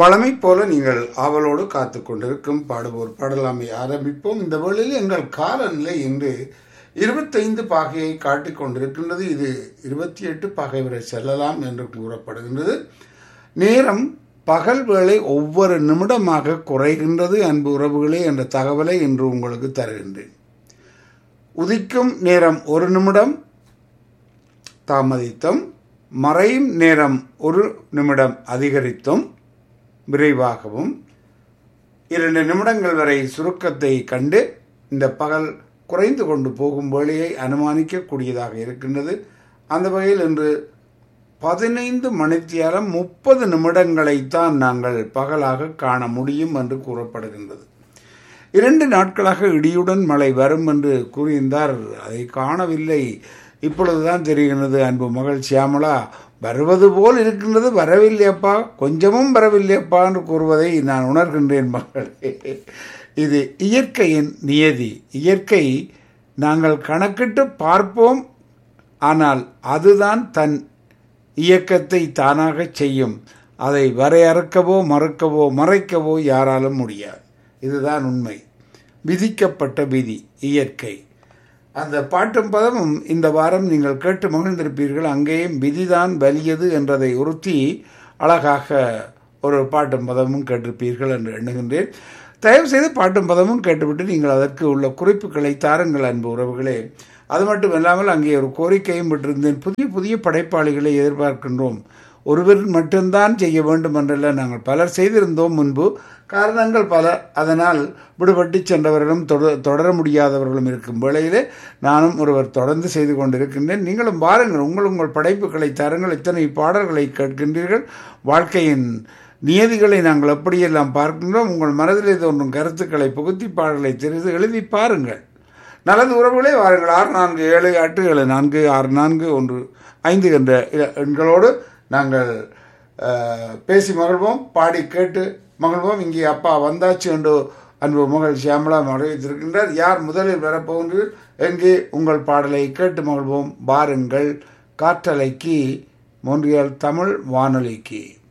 வளமை போல நீங்கள் ஆவலோடு காத்து கொண்டிருக்கும் பாடுவோர் பாடலாமை ஆரம்பிப்போம் இந்த வேளையில் எங்கள் காலநிலை இன்று இருபத்தைந்து பாகையை காட்டிக் கொண்டிருக்கின்றது இது இருபத்தி எட்டு பாகை வரை செல்லலாம் என்று கூறப்படுகின்றது நேரம் பகல் வேளை ஒவ்வொரு நிமிடமாக குறைகின்றது அன்பு உறவுகளே என்ற தகவலை இன்று உங்களுக்கு தருகின்றேன் உதிக்கும் நேரம் ஒரு நிமிடம் தாமதித்தும் மறையும் நேரம் ஒரு நிமிடம் அதிகரித்தும் விரைவாகவும் இரண்டு நிமிடங்கள் வரை சுருக்கத்தை கண்டு இந்த பகல் குறைந்து கொண்டு போகும் வேளையை அனுமானிக்கக்கூடியதாக இருக்கின்றது அந்த வகையில் இன்று பதினைந்து மணித்தியாலம் முப்பது நிமிடங்களைத்தான் நாங்கள் பகலாக காண முடியும் என்று கூறப்படுகின்றது இரண்டு நாட்களாக இடியுடன் மழை வரும் என்று கூறியிருந்தார் அதை காணவில்லை இப்பொழுதுதான் தெரிகின்றது அன்பு மகள் சியாமலா வருவது போல் இருக்கின்றது வரவில்லையப்பா கொஞ்சமும் வரவில்லையப்பா என்று கூறுவதை நான் உணர்கின்றேன் மகளே இது இயற்கையின் நியதி இயற்கை நாங்கள் கணக்கிட்டு பார்ப்போம் ஆனால் அதுதான் தன் இயக்கத்தை தானாக செய்யும் அதை வரையறுக்கவோ மறுக்கவோ மறைக்கவோ யாராலும் முடியாது இதுதான் உண்மை விதிக்கப்பட்ட விதி இயற்கை அந்த பாட்டும் பதமும் இந்த வாரம் நீங்கள் கேட்டு மகிழ்ந்திருப்பீர்கள் அங்கேயும் விதிதான் வலியது என்றதை உறுத்தி அழகாக ஒரு பாட்டும் பதமும் கேட்டிருப்பீர்கள் என்று எண்ணுகின்றேன் தயவு செய்து பாட்டும் பதமும் கேட்டுவிட்டு நீங்கள் அதற்கு உள்ள குறிப்புகளை தாருங்கள் அன்பு உறவுகளே அது மட்டும் இல்லாமல் அங்கே ஒரு கோரிக்கையும் விட்டிருந்தேன் புதிய புதிய படைப்பாளிகளை எதிர்பார்க்கின்றோம் ஒருவர் மட்டும்தான் செய்ய வேண்டும் என்றல்ல நாங்கள் பலர் செய்திருந்தோம் முன்பு காரணங்கள் பல அதனால் விடுபட்டு சென்றவர்களும் தொடர முடியாதவர்களும் இருக்கும் வேளையிலே நானும் ஒருவர் தொடர்ந்து செய்து கொண்டிருக்கின்றேன் நீங்களும் பாருங்கள் உங்கள் உங்கள் படைப்புகளை தாருங்கள் இத்தனை பாடல்களை கேட்கின்றீர்கள் வாழ்க்கையின் நியதிகளை நாங்கள் எப்படியெல்லாம் பார்க்கின்றோம் உங்கள் மனதிலே தோன்றும் கருத்துக்களை புகுத்தி பாடல்களை தெரிந்து எழுதி பாருங்கள் நல்லது உறவுகளே வாருங்கள் ஆறு நான்கு ஏழு எட்டு ஏழு நான்கு ஆறு நான்கு ஒன்று ஐந்து என்ற எண்களோடு நாங்கள் பேசி மகிழ்வோம் பாடி கேட்டு மகிழ்வோம் இங்கே அப்பா வந்தாச்சு என்று அன்பு மகள் சியாமலா மகிழ்வித்திருக்கின்றார் யார் முதலில் வரப்போகின்றீர்கள் எங்கே உங்கள் பாடலை கேட்டு மகிழ்வோம் பாருங்கள் காற்றலைக்கு மொன்றியல் தமிழ் வானொலிக்கு